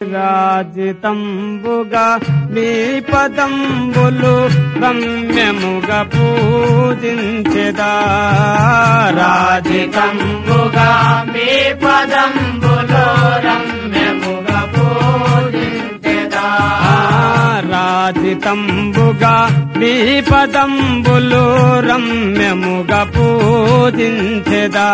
రాజితంబుగా మీ పదంబులు రమ్యముగా పూజించెదా రాజితంబుగా మీ పదంబులో రమ్యముగా పూజించెదా రాజితంబుగా మీ పదంబులు రమ్యముగా పూజించెదా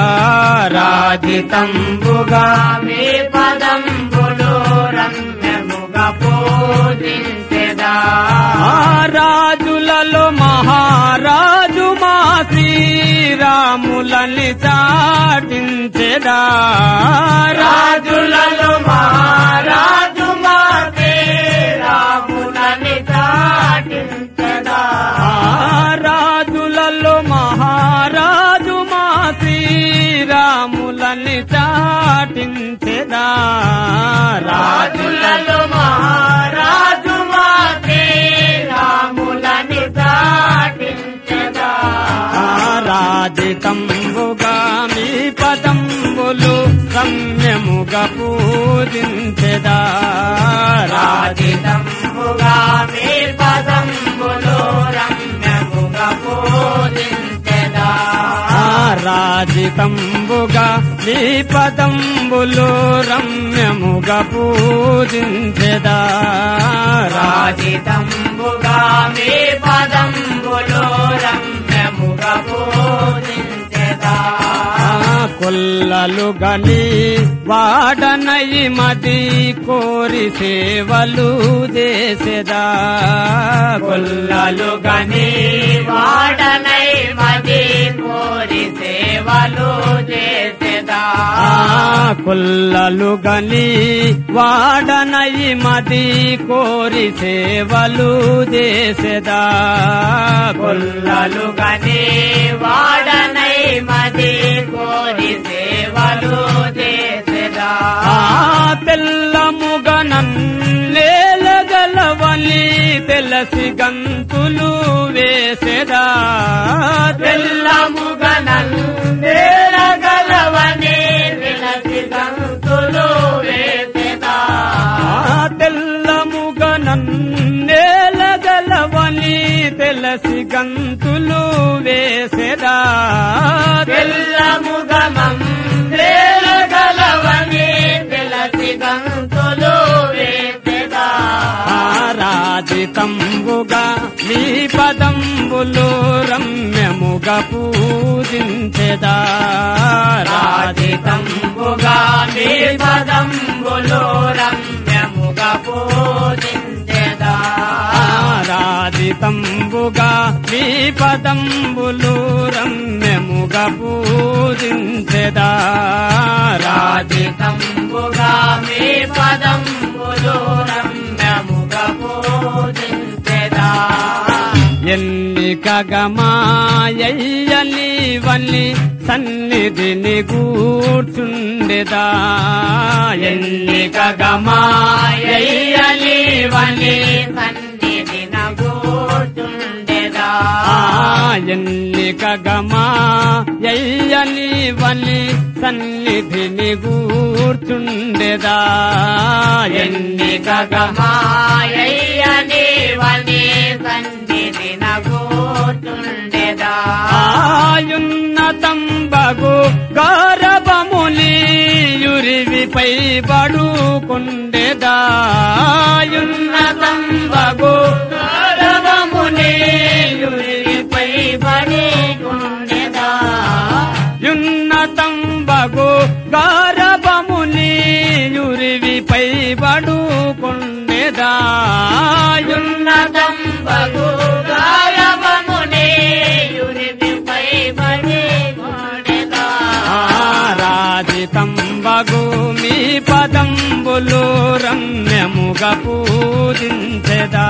రాజితంబుగా మీ పదంబులో రమ్యముగా పూజించెదా ఆ రాజులలో మహారాజు మా శ్రీరాములని చాటించెదా రాజులలో మహారాజు మాతే రాములని చాటించదా ఆ రాజులలో మహారాజు మా శ్రీరాములని చాటించెదా రాజులలో మహారాజు మాతే రాములని చాటించదా రాజితంబుగా మీ పదంబులు రమ్యముగా పూజించెదా రాజితంబుగా మీ పదంబులో రమ్యముగా పూజించెదా రాజితంబుగా మీ పదంబులు రమ్యముగా పూజించెదా రాజితంబుగా మీ పదంబులో రమ్యముగా పూజించెదా కొల్లలు గని వాడనయి మది కోరి సేవలు చేసేదా కొల్లలు గని వాడనై మది కోరి సేవలు చేసేదా ఆ కొల్లలు గని వాడనయి మది కోరి సేవలు చేసేదా కొల్లలు గని వాడనై మది కోరి సేవలు చేసేదా ఆ తెల్లముగనల్లేలగలవలి తెలసి గంతులు వేసేదా తెల్లముగనల్ నేలగలవని విలసి గంతులు వేసేదా తెల్లముగనల్లేలగలవలి తెలసి గంతులు వేసేదా తెల్లముగమం నేలగలవని విలసి గంతులు వేసేదా రాజితంబుగా మీ పదంబులు రమ్యముగా పూజించెదా రాజితంబుగా మీ పదంబులో రమ్యముగా పూజించెదా రాజితంబుగా మీ పదంబులు రమ్యముగా పూజించెదా రాజితంబుగా మీ పదంబులో రమ్యముగా పూజించెదా ఎన్నికగమాయని వల్లి సన్నిధిని కూర్చుండెదా ఎన్నికగమాయని వని సన్నిధిన కూర్చుండెదా ఎన్నికగమాయని వల్లి సన్నిధిని కూర్చుండెదా ఎన్నికగమాయని వని సన్నిధిన కూర్చుండెదా ఆయున్నతంబగు గౌరవములి యురివిపై బడుకుండెదాయున్నతంబగు గౌరవముని యురిపై బడి గుండెదా యున్నతంబగు గౌరవములి యురివిపై బడుకుండెదాయున్నతంబగు తంబగు గాయవముని యురిపై బడి గుండెదా రాజితంబగు మీ పదంబులు రమ్యముగా పూజించెదా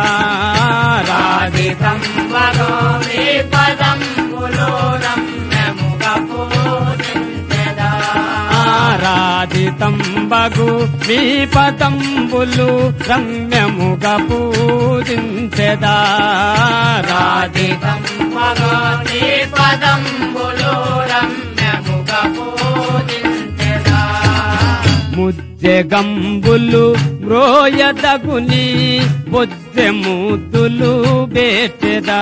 రాజితంబగు మీ పదంబులో రమ్యముగా పూజించెదా రాజితంబగు మీ పదంబులు రమ్యముగా పూజించెదా రాజితంబగు మీ పదంబులో రమ్యముగా పూజించెదా ముద్దు ముజ్జెగంబులు మ్రోయదగుని బొజ్జెముద్దులు బేటెదా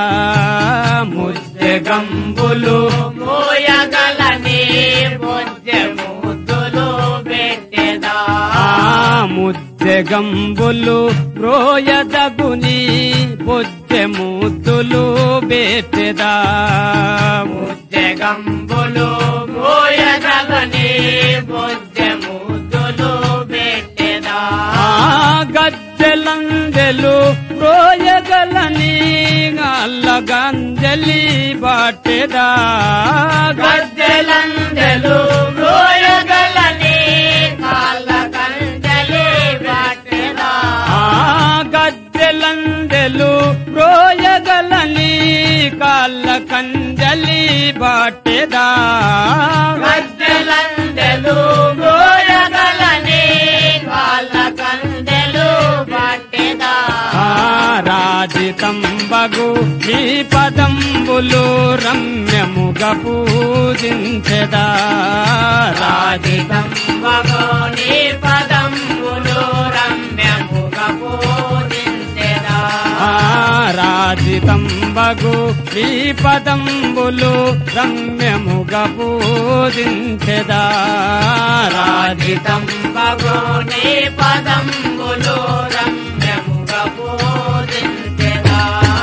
ముజ్జెగంబులు మోయగలని ముద్దులు పెట్టెదా ఆ ముజ్జెగంబులు మ్రోయదగుని బొజ్జెముద్దులు బేటెదా జగంబులు మోయగలని ముద్దులు పెట్టెదా ఆ గజ్జలందెలు రోయగలని అల్లగంజలి బాటెదా గజ్జలందెలు మోయగలని కాళ్ళ కంజలి పెట్టెదా ఆ గజ్జలందెలు రోయగలని కాళ్ళ కంజలి బాటెదా గజ్జలందెలు మోయగలని కాళ్ళ కంజలు పట్టెదా ఆ రాజితంబగు ఈ పదంబులు రమ్యముగ పూజించెదా రాజితం రాజితంబగోని పదంబులు రమ్యముగ పూజించెదా ఆ రాజితంబగు ఈ పదంబులు రమ్యముగ పూజించెదా రాజితం రాజితంబగోని పదంబులు రమ్యముగ పూజించెదా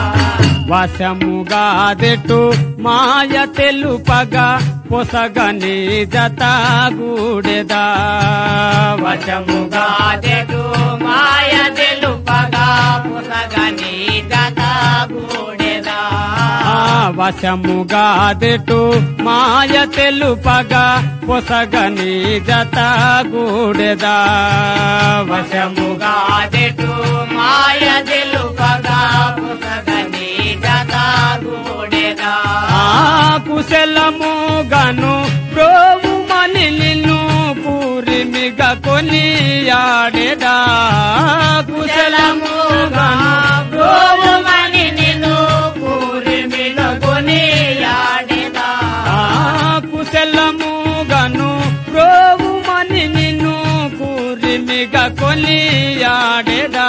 వశముగాదెటు మాయ తెలుపగా పొసగని జత గూడెదా వశముగా గాదెడు మాయ తెలుపగా పుసగని జత గూడెదా ఆ వశముగాదెటు మాయ తెలుపగా పొసగని జత గూడెదా వశముగా గాదెడు మాయ తెలుపగా పుసగని జత గూడెదా ఆ కుశలము గను ప్రోవు మని నిన్ను పూరిమిగ కొని ఆడెదా కుశలము గను గోవుమని నిన్ను పూరిమిలో కొని ఆడెదా ఆ కుశలము గను ప్రోవు మని నిన్ను పూరిమిగ కొని ఆడెదా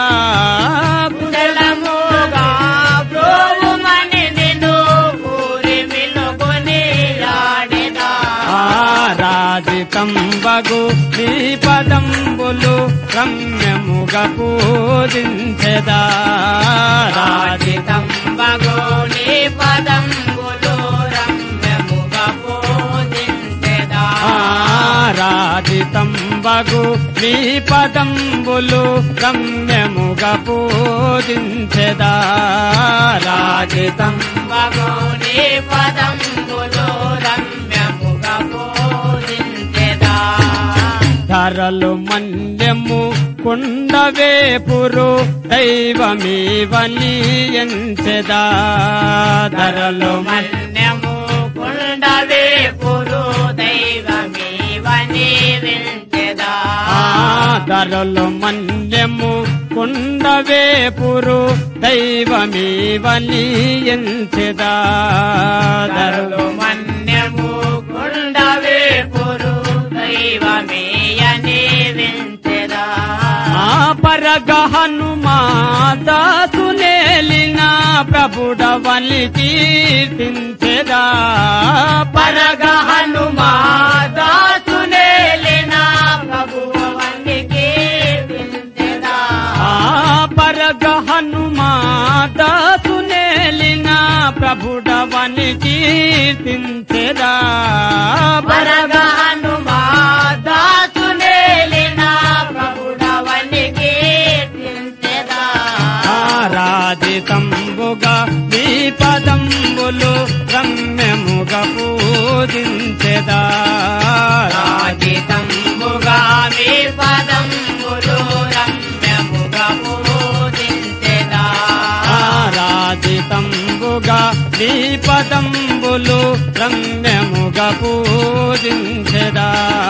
కుశలముగా గోవుమని నిన్ను పూరిమిలో కొని ఆడెదా ఆ రాజితంబగు నీ పదంబులు రమ్యముగ పూజించెదా రాజితం రాజితంబగోని పదంబులు రమ్యముగ పూజించెదా ఆ రాజితంబగు నీ పదంబులు రమ్యముగ పూజించెదా రాజితం భగోని పదంబులు రమ్యముగ పూజించెదా ధరలు మన్యము కుండవేపురు దైవమీవని ఎంచెదా ధరలు మన్- మన్యము కుండవే పురు దైవమీవని వించెదా ఆ ధరలు మన్యము కుండవేపురు దైవమీవని ఎంచెదా ధరలు ధరలు మన్యము కుండవే పురు దైవమీయని వించెదా ఆ పరగ హనుమా దాసునేలిన ప్రభుడవని కీర్తించెదా పరగ హనుమా దాసునేలిన ప్రభువని కీర్తించెదా ఆ పరగ హనుమా దాసునేలిన ప్రభుడవని కీర్తించెదా పరగ పరగానుమా దాసునేలిన ప్రభుడవని కీర్తించెదా ఆరాధితంబుగా నీ పదంబులు రమ్యముగా పూజించెదా రాజితంబుగా మీ పదంబులు రమ్యముగా పూజించెదా ఆరాధితంబుగా నీ పదంబులు రమ్యముగా పూజించెదా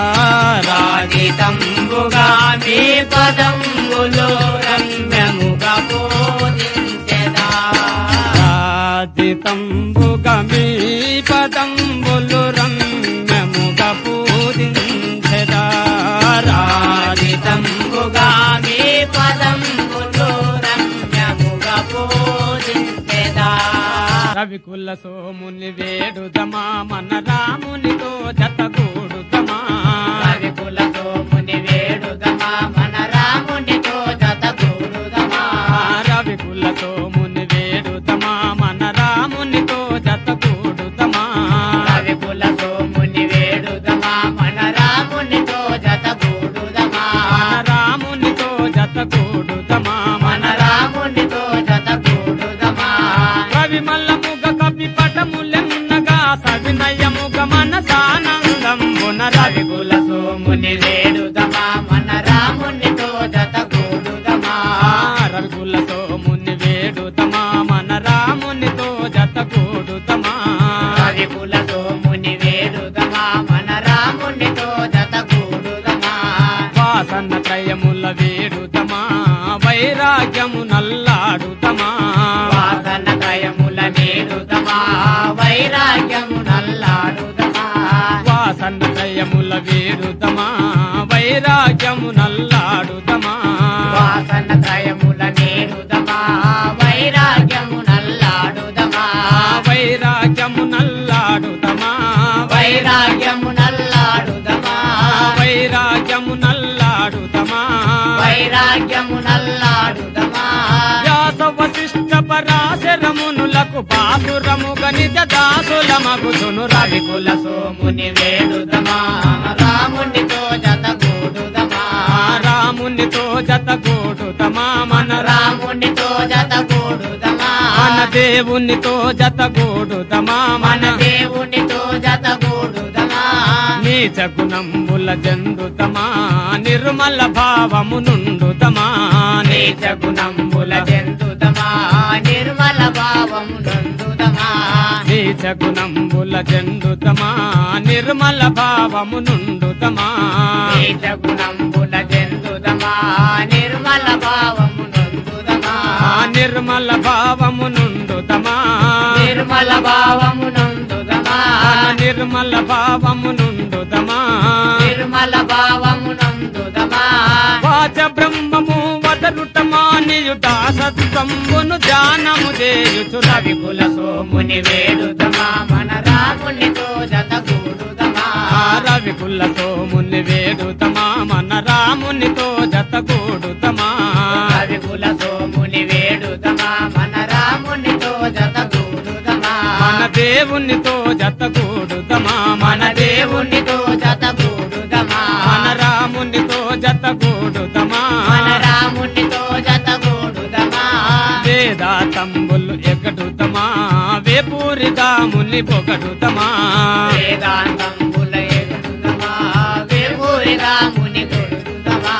రాజితంబుగా మీ పదంబులు రమ్యముగా పూజించెదా రాధితంబుగా మీ పదంబులు రమ్యముగా పూజించెదా రాధిత పదంబులు రమ్యముగా పూజించెదా రవికుల సోముని వేడుదమా మన రామునితో జతగూడుదమా కవికుల సోముని వేడుదమా మన రామునితో జతగూడుదమా రవికుల సోముని వేడుదమా మన రామునితో జతగూడుదమా కవికుల సోముని వేడుదమా మన రామునితో జతగూడుదమా మన రామునితో జతగూడుదమా మన రామునితో జతగూడుదమా కవి మల్లముగ కవి పటములెన్నగా సవినయముగ మనసానందంబున రవి కవికుల సోముని వేడుదమా మన రామునితో జతగూడుదమా రవికుల సోముని వేడుదమా మన రామునితో జతగూడుదమా కవికుల సోముని వేడుదమా మన రామునితో జతగూడుదమా వాసన త్రయముల వేడుదమా వైరాగ్యము నల్లాడుదమా వాసన కయముల వేడుదమా వైరాగ్యము నల్లాడుదమా వాసన త్రయముల వేడుదమా వైరాగ్యము నల్లాడుదమా వాసన త్రయముల నేడుదమా వైరాగ్యము నల్లాడుదమా వైరాగ్యము నల్లాడుదమా వైరాగ్యము నల్లాడుదమా వైరాగ్యము నల్లాడుదమా వైరాగ్యము నల్లాడుదమా వ్యాస వశిష్ట పరాశరమునులకు బాసురము గణిత దాసుల మగుదును రవి కవికుల సోముని వేడుదమా రామునితో జతగూడుదమా రామునితో జతగూడుదమా మన రాము రామునితో జతగూడుదమా మన దేవునితో జతగూడుదమా మన మన దేవునితో జతగూడుదమా నీచ గుణంబుల జందుతమా నిర్మల భావము నుండుతమా నీచ గుణంబుల జంతుదమా నిర్మల భావము నందుదమా నీచ గుణంబుల జందుతమా నిర్మల భావము నుండుతమా నీచ గుణంబుల జంతుదమా నిర్మల భావము నందుదమా నిర్మల భావము నుండుతమా నిర్మల భావము నందుదమా నిర్మల భావము నుండుతమా నిర్మల భావము నందుదమా వాచ బ్రహ్మము వదలుటమా నియుత సత్సంబును ధ్యానము చేయుచు రవి కవికుల సోముని వేడుదమా మన రామునితో జతగూడుదమా రవి కుల్ల సోముని వేడుతమా మన రామునితో జతగూడుతమా కవికుల సోముని వేడుదమా మన రామునితో జతగూడుదమా మన దేవునితో జతగూడుతమా మన మన దేవునితో జతగూడుదమా మన రామునితో జతగూడుతమా మన రామునితో జతగూడుదమా వేదాతంబులు ఎగడుతమా వేపూరి దాముని పొగడుతమా వేదాంతంబుల ఎగుడుదమా వేపూరి రాముని కొడుదమా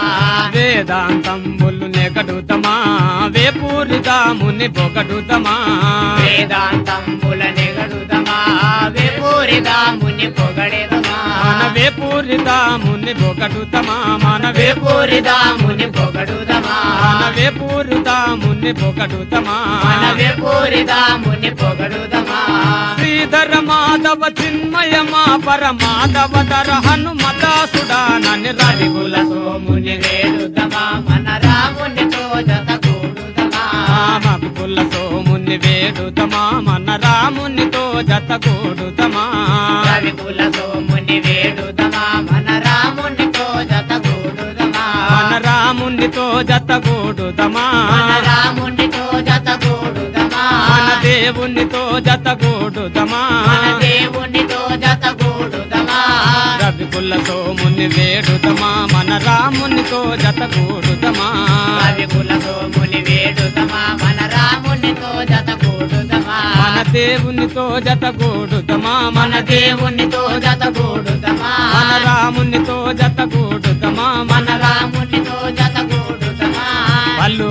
వేదాంతంబులు నెగడుతమా వేపూరి దాముని పొగడుతమా వేదాంతంబుల నెగడుదమా వేపూరి రాముని పొగడెదమా మన వేపూరి దాముని పొగడుతమా మన వేపూరి రాముని పొగడుదమా మన వేపూరి దాముని పొగడుతమా మన వేపూరి రాముని పొగడుదమా శ్రీధర మాధవ చిన్మయమా పరమాధవ ధర హనుమదాసుడా నని రవికుల కుల సోముని వేడుదమా మన రామునితో జతగూడుదమా కుల సోముని వేడుతమా మన రామునితో జతగూడుతమా రవి కుల సోముని వేడుదమా మన రామునితో జతగూడుదమా మన రామునితో జతగూడుతమా మన రామునితో జతగూడుదమా మన దేవునితో జతగూడుతమా మన దేవునితో జతగూడుదమా రవికుల సోముని వేడుతమా మన రామునితో జతగూడుతమా రవి కుల సోముని వేడుదమా మన రామునితో జతగూడుదమా మన దేవునితో జతగూడుతమా మన మన దేవునితో జతగూడుదమా మన రామునితో జతగూడుతమా మన మన రామునితో జతగూడుదమా పల్లు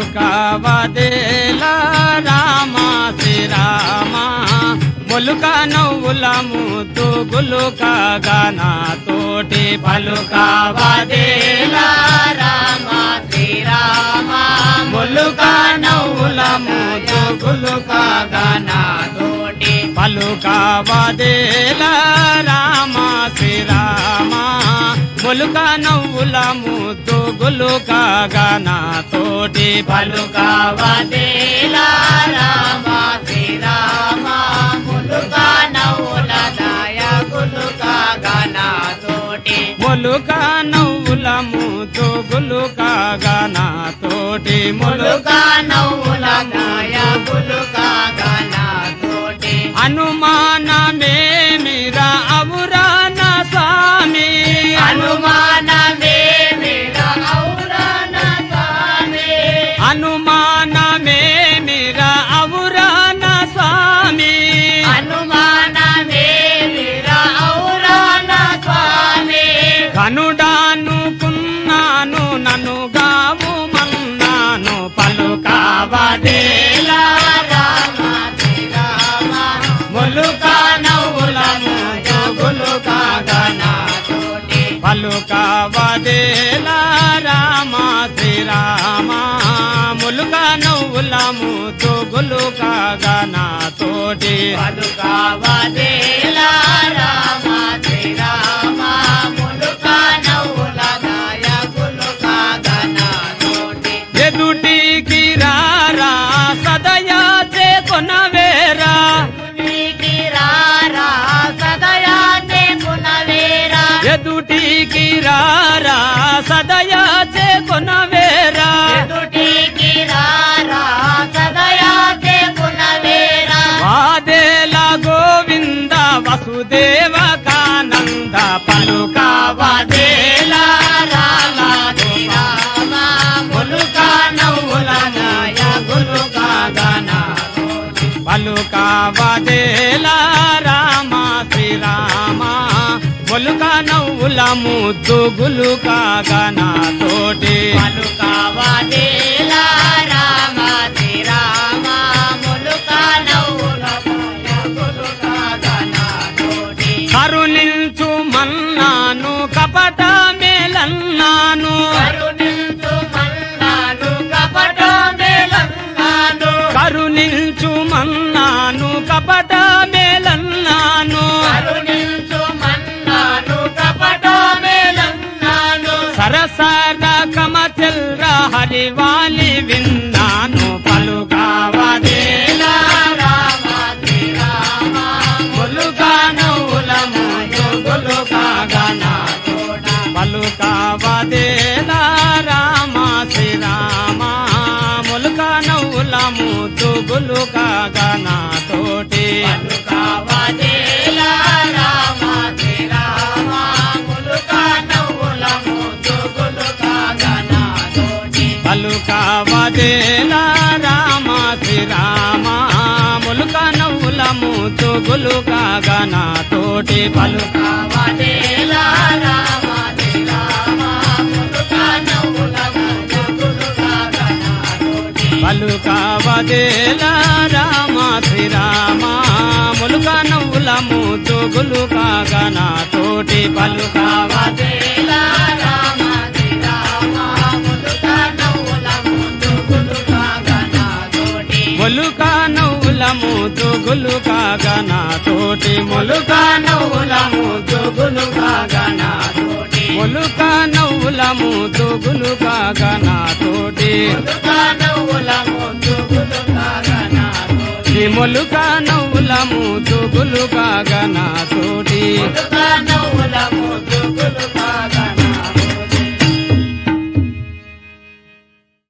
కావదేలా రామ శ్రీరామ మొలుక నవ్వుల ముద్దు గులుక గానా తోటి పలు కావదేలా రామ శ్రీరామ మొలుక నవ్వుల ముద్దు గులుక గానా తోటి పలు కావదేలా రామ శ్రీరామ మొలుక నవ్వుల ముద్దు గులుక గానా తోటి తోటి పలుకవదేలా రామ శ్రీరామ ములుక నవ్వుల దాయకులుక గణతోటి మొలుక నవ్వుల మూతుగులు కాగా నా తోటి ములుక మొలుక నవ్వుల దాయకులుక గణతోటి అనుమానమేమిరా అవురా నా స్వామి అనుమానమే మీద ఔరణ స్వామి అనుమానమేమిరా అవురా నా స్వామి అనుమానమే మీద ఔరణ స్వామి కనుడానుకున్నాను నన్ను గావు మన్నాను పలుకావదేలా రామ శ్రీరామ మొలుక నవ్వులము జోగులు కాగనాతోటి పలుకావదేలా రామ శ్రీరామ ములుక నవ్వులము జోగులు కాగనాతోటి పలుకవదేలా రామ శ్రీరామ ములుక నవ్వుల దాయకులుక గణతోటి ఎదుటికి రారా సదయా చేకొనవేరా నీకి రారా సదయా చేకునవేరా ఎదుటికి రారా సదయా చేకొనవేరా ఎదుటికి రారా సదయా చేకునవేరా వాదేల గోవింద వసుదేవ కానంద పలుకావదేల రామ రామ ములుక నవ్వుల నాయ గులుక గణ పలుకావదేల రామ శ్రీరామ ములుక నవ్వుల ముద్దు గులుక గణ తోటి పలుకవదేలా రామ శ్రీరామ ములుక నవ్వుల దాయకులుక గణతోటి కరుణించు మన్నాను కపట మేలన్నాను కరుణించు మన్నాను కపట మేలన్నాను కరుణించు మన్నాను కపట మేలన్నాను కరుణించు మన్నాను కపట మేలన్నాను సరసర కమచల్ర హరివాలి విన్నాను పలుకావదేలా రామ శ్రీరామ ములుగా నవ్వులము జోగులుగా గణతోడ పలుకావదేలా రామ శ్రీరామ ములుక నవ్వులము జోగులుగా గణతోటి పలుకవదేలా రామ శ్రీరామ ములుక నవ్వుల ముద్దుగులుక గణతోటి పలుకావదేలా రామ శ్రీరామ ములుక నవ్వులము జోగులుగా గణతోటి పలుక పలుకవదేలా రామ శ్రీరామ ములుక నవ్వుల ముద్దుగులుక గణతోటి పలుకావదేలా రామ శ్రీరామ ములుక నవ్వులము జోగులుగా గణతోటి పలుకావ పలుకవదేలా రామ శ్రీరామ ములుక నవ్వుల ముద్దుగులుక గణతోటి మొలుక నవ్వులము జోగులుగా గణతోటి మొలుక నవ్వులము జోగులుగా గణతోటి మొలుక నవ్వులము జోగులుగా గణతోటి శ్రీ మొలుక నవ్వులము జోగులుగా గణతోటి నవ్వులము